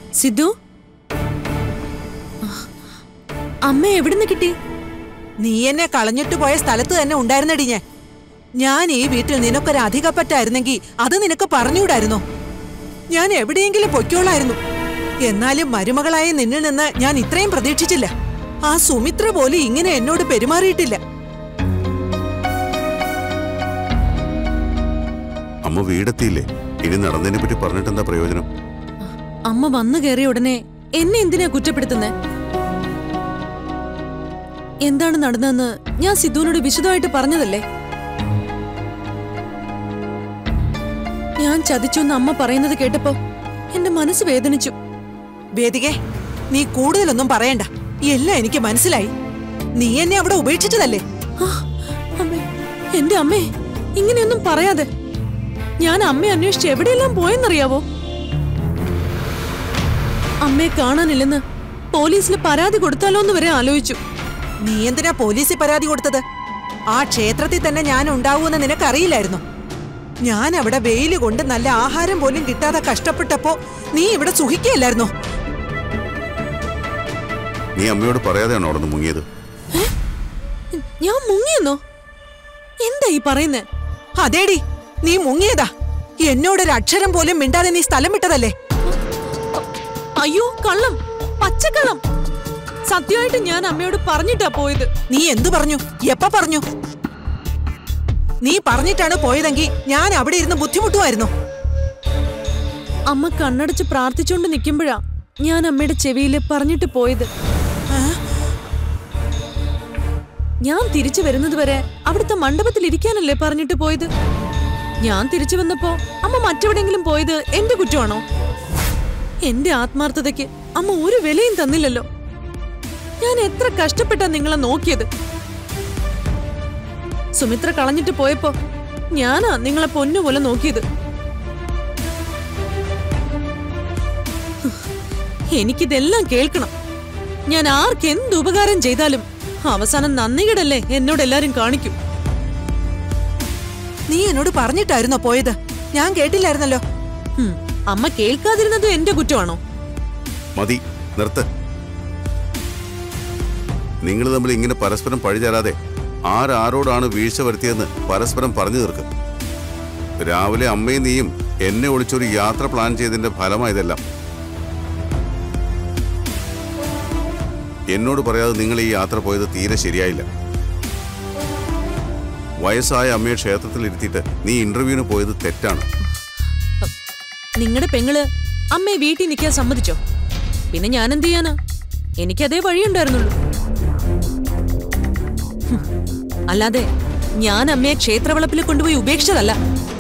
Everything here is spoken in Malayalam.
സിദ്ധു അമ്മ എവിടുന്ന് കിട്ടി നീ എന്നെ കളഞ്ഞിട്ട് പോയ സ്ഥലത്ത് തന്നെ ഉണ്ടായിരുന്നടി ഞാൻ ഞാൻ ഈ വീട്ടിൽ നിനക്കൊരു അധികപ്പറ്റായിരുന്നെങ്കിൽ അത് നിനക്ക് പറഞ്ഞുകൂടായിരുന്നോ ഞാൻ എവിടെയെങ്കിലും പൊയ്ക്കോളായിരുന്നു എന്നാലും മരുമകളായ നിന്നിൽ നിന്ന് ഞാൻ ഇത്രയും പ്രതീക്ഷിച്ചില്ല ആ സുമിത്ര പോലും ഇങ്ങനെ എന്നോട് പെരുമാറിയിട്ടില്ല അമ്മ വീടെത്തിയില്ലേ ഇനി നടന്നതിനെ പറ്റി പറഞ്ഞിട്ട് എന്താ പ്രയോജനം അമ്മ വന്നു കയറിയ ഉടനെ എന്നെ എന്തിനാ കുറ്റപ്പെടുത്തുന്നേ എന്താണ് നടന്നതെന്ന് ഞാൻ സിദ്ധുവിനോട് വിശദമായിട്ട് പറഞ്ഞതല്ലേ ഞാൻ ചതിച്ചു എന്ന് അമ്മ പറയുന്നത് കേട്ടപ്പോ എന്റെ മനസ്സ് വേദനിച്ചു വേദികെ നീ കൂടുതലൊന്നും പറയണ്ട എല്ലാം എനിക്ക് മനസ്സിലായി നീ എന്നെ അവിടെ ഉപേക്ഷിച്ചതല്ലേ ആ, അമ്മേ എന്റെ അമ്മേ ഇങ്ങനെയൊന്നും പറയാതെ ഞാൻ അമ്മയെ അന്വേഷിച്ച് എവിടെയെല്ലാം പോയെന്നറിയാവോ അമ്മയെ കാണാനില്ലെന്ന് പോലീസിൽ പരാതി കൊടുത്താലോ എന്ന് വരെ ആലോചിച്ചു നീ എന്തിനാ പോലീസിൽ പരാതി കൊടുത്തത് ആ ക്ഷേത്രത്തിൽ തന്നെ ഞാൻ ഉണ്ടാവൂന്ന് നിനക്കറിയില്ലായിരുന്നു ഞാൻ അവിടെ വെയിൽ കൊണ്ട് നല്ല ആഹാരം പോലും കിട്ടാതെ കഷ്ടപ്പെട്ടപ്പോ നീ ഇവിടെ സുഖിക്കുകയല്ലായിരുന്നോ നീ അമ്മയോട് പറയാതെയാണോ അവിടെ നിന്ന് മുങ്ങിയത് ഞാൻ മുങ്ങിയെന്നോ എന്താ ഈ പറയുന്നേ അതേടി നീ മുങ്ങിയതാ എന്നോടൊരു അക്ഷരം പോലും മിണ്ടാതെ നീ സ്ഥലം വിട്ടതല്ലേ അയ്യോ കള്ളം പച്ചക്കള്ളം സത്യമായിട്ട് ഞാൻ അമ്മയോട് പറഞ്ഞിട്ടാ പോയത് നീ എന്തു പറഞ്ഞു എപ്പ പറഞ്ഞു നീ പറഞ്ഞിട്ടാണ് പോയതെങ്കിൽ ഞാൻ അവിടെ ഇരുന്ന് ബുദ്ധിമുട്ടുമായിരുന്നു അമ്മ കണ്ണടച്ച് പ്രാർത്ഥിച്ചുകൊണ്ട് നിൽക്കുമ്പോഴാ ഞാൻ അമ്മയുടെ ചെവിയിൽ പറഞ്ഞിട്ട് പോയത് ഞാൻ തിരിച്ചു വരുന്നത് വരെ അവിടുത്തെ മണ്ഡപത്തിൽ ഇരിക്കാനല്ലേ പറഞ്ഞിട്ട് പോയത് ഞാൻ തിരിച്ചു വന്നപ്പോ അമ്മ മറ്റെവിടെങ്കിലും പോയത് എന്റെ കുറ്റമാണോ എന്റെ ആത്മാർത്ഥതയ്ക്ക് അമ്മ ഒരു വിലയും തന്നില്ലല്ലോ ഞാൻ എത്ര കഷ്ടപ്പെട്ടാ നിങ്ങളെ നോക്കിയത് സുമിത്ര കളഞ്ഞിട്ട് പോയപ്പോ ഞാനാ നിങ്ങളെ പൊന്നുപോലെ നോക്കിയത് എനിക്കിതെല്ലാം കേൾക്കണം ഞാൻ ആർക്ക് എന്ത് ഉപകാരം ചെയ്താലും അവസാനം നന്ദികേടല്ലേ എന്നോട് എല്ലാരും കാണിക്കും നീ എന്നോട് പറഞ്ഞിട്ടായിരുന്നോ പോയത് ഞാൻ കേട്ടില്ലായിരുന്നല്ലോ ഹും, അമ്മ കേൾക്കാതിരുന്നത് എന്റെ കുറ്റമാണോ മതി നിർത്ത് നിങ്ങൾ തമ്മിൽ ഇങ്ങനെ പരസ്പരം പഴിചേരാതെ ആരാരോടാണ് വീഴ്ച വരുത്തിയതെന്ന് പരസ്പരം പറഞ്ഞു തീർക്ക് രാവിലെ അമ്മയും നീയും എന്നെ ഒളിച്ചൊരു യാത്ര പ്ലാൻ ചെയ്തതിന്റെ ഫലമായതെല്ലാം എന്നോട് പറയാതെ നിങ്ങൾ ഈ യാത്ര പോയത് തീരെ ശരിയായില്ല വയസ്സായ അമ്മയെ ക്ഷേത്രത്തിൽ ഇരുത്തിയിട്ട് നീ ഇന്റർവ്യൂവിന് പോയത് തെറ്റാണ് നിങ്ങളുടെ പെങ്ങള് അമ്മയെ വീട്ടിൽ നിൽക്കാൻ സമ്മതിച്ചോ പിന്നെ ഞാൻ എന്ത് ചെയ്യാനാ എനിക്കതേ വഴിയുണ്ടായിരുന്നുള്ളൂ ഹും, അല്ലാതെ ഞാൻ അമ്മയെ ക്ഷേത്രവളപ്പിൽ കൊണ്ടുപോയി ഉപേക്ഷിച്ചതല്ല